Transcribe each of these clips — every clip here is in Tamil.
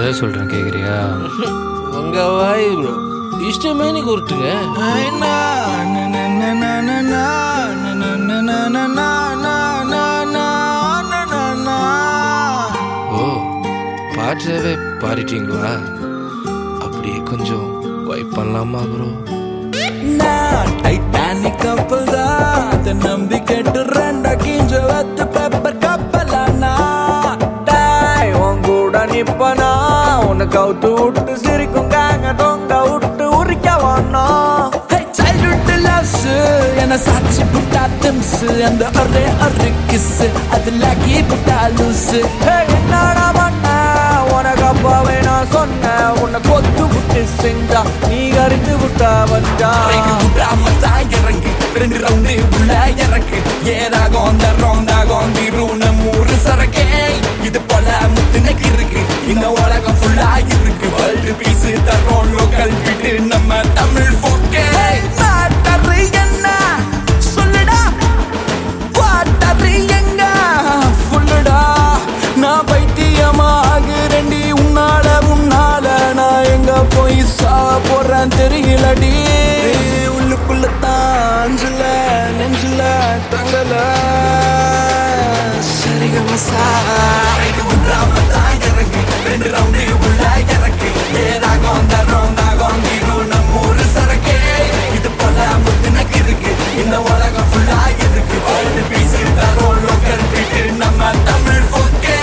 கதை சொல்றேன் கேக்குறியா உங்க வாய் ப்ரோ இஷ்டமேனி கொடுத்துங்க ஓ பாட்டவே பாடிட்டீங்களா அப்படியே கொஞ்சம் வைப் பண்ணலாமா ப்ரோ டைட்டானிக் கப்பல் தான் அதை நம்பி கேட்டு ரெண்டா கிஞ்ச வத்து பேப்பர் கப்பலானா டாய் உன் கூட நிப்பனா உன்னை கவுத்து விட்டு சிரிக்கும் காங்க தொங்க விட்டு உரிக்க வேணும் சைல்ட்ஹுட் லவ்ஸ் என்ன சாட்சி புட்டா திம்ஸ் அந்த ஒரே ஒரு கிஸ் அதுல கீ புட்டா லூஸ் என்னடா பண்ண உனக்கு அப்பாவே நான் சொன்னேன் உன்னை கொத்து விட்டு செஞ்சா நீ கறிந்து விட்டா வந்தா இறங்கு ரெண்டு ரவுண்டு உள்ள இறக்கு ஏதாகும் அந்த ரவுண்டாகும் திருவுன மூறு சரக்கே இது போல முத்துனக்கு இருக்கு இந்த உலகம் ஃபுல்லா இருக்கு வேர்ல்டு பீஸ் தரோம் லோக்கல் விட்டு நம்ம தமிழ் போக்கே மாட்டரு என்ன சொல்லுடா வாட்டரு எங்க ஃபுல்லுடா நான் பைத்தியமாகிறேன்டி உன்னால உன்னால நான் எங்க போய் சா போறேன் தெரியலடி உள்ளுக்குள்ள தாஞ்சல நெஞ்சில தங்கல சரிகமசா ரெண்டு ரவுண்டு உள்ள இறக்கு ஏதாகும் அந்த ரவுண்டாகும் நம்ம ஒரு சரக்கே இது போல முத்துனக்கு இருக்கு இந்த உலகம் ஃபுல்லா இருக்கு வேர்ல்டு பீஸ் தரோம் லோக்கல் விட்டு நம்ம தமிழ் போக்கே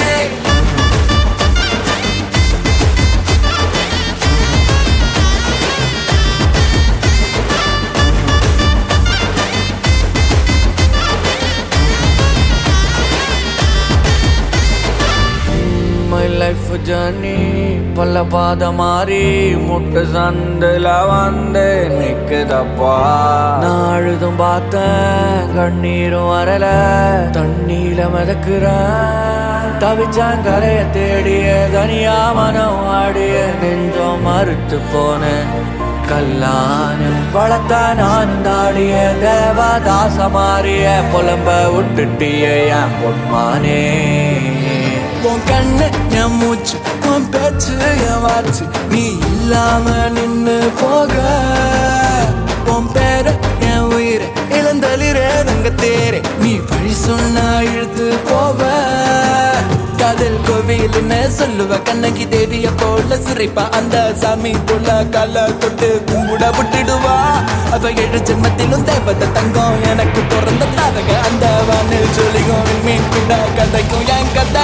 மை லைஃப் ஜர்னி பல பாத மாறி முட்டு சந்தில வந்து நிக்குதப்பா நான் அழுதும் பார்த்தேன் கண்ணீரும் வரல தண்ணீல மிதக்குறேன் தவிச்சான் கரைய தேடிய தனியா மனம் ஆடிய நெஞ்சம் மறுத்து போனேன் கல்லான வளர்த்தா நான் தாடிய தேவதாச மாறிய புலம்ப விட்டுட்டிய என் பொன்மானே உன் கண்ணு என் மூச்சு உன் பேச்சு என் வாச்சு நீ இல்லாம நின்னு போக உன் பேர என் உயிர் இளந்தளிரே தங்க தேரே நீ வழி சொன்னா இழுத்து போவ காதல் கோவில்னு சொல்லுவ கண்ணகி தேவிய போல சிரிப்பா அந்த சாமி போல கால தொட்டு கும்பிட விட்டுடுவா அவ ஏழு ஜென்மத்திலும் தேவத தங்கம் எனக்கு பிறந்த தாரக அந்த வானில் ஜொலிகும் மீன் கூட கதைக்கும் என் கதை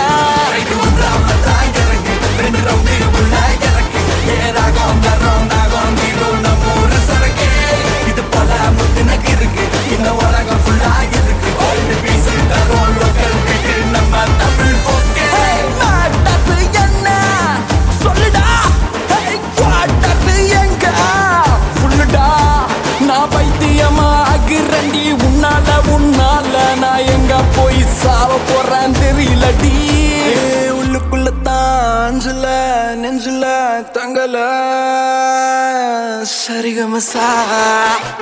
ரெண்டு ரவுண்டு உள்ள இறக்கு ஏதாகும் அந்த ரவுண்டாகும் நம்ம ஒரு சரக்கே இது போல முத்துனக்கு இருக்கு இந்த உலகம் ஃபுல்லா இருக்கு வேர்ல்டு பீஸ் தரோம் லோக்கல் விட்டு நம்ம தமிழ் போக்கே மாட்டது என்ன சொல்லுடா குவாட்டது எங்க ஃபுல்லுடா நான் பைத்தியமா ஆகிறண்டி உன்னால உன்னால நான் எங்க போய் சாவ போறேன் தெரியலடி உள்ளுக்குள்ள தாஞ்சல நெஞ்சில தங்கல சரிகமசா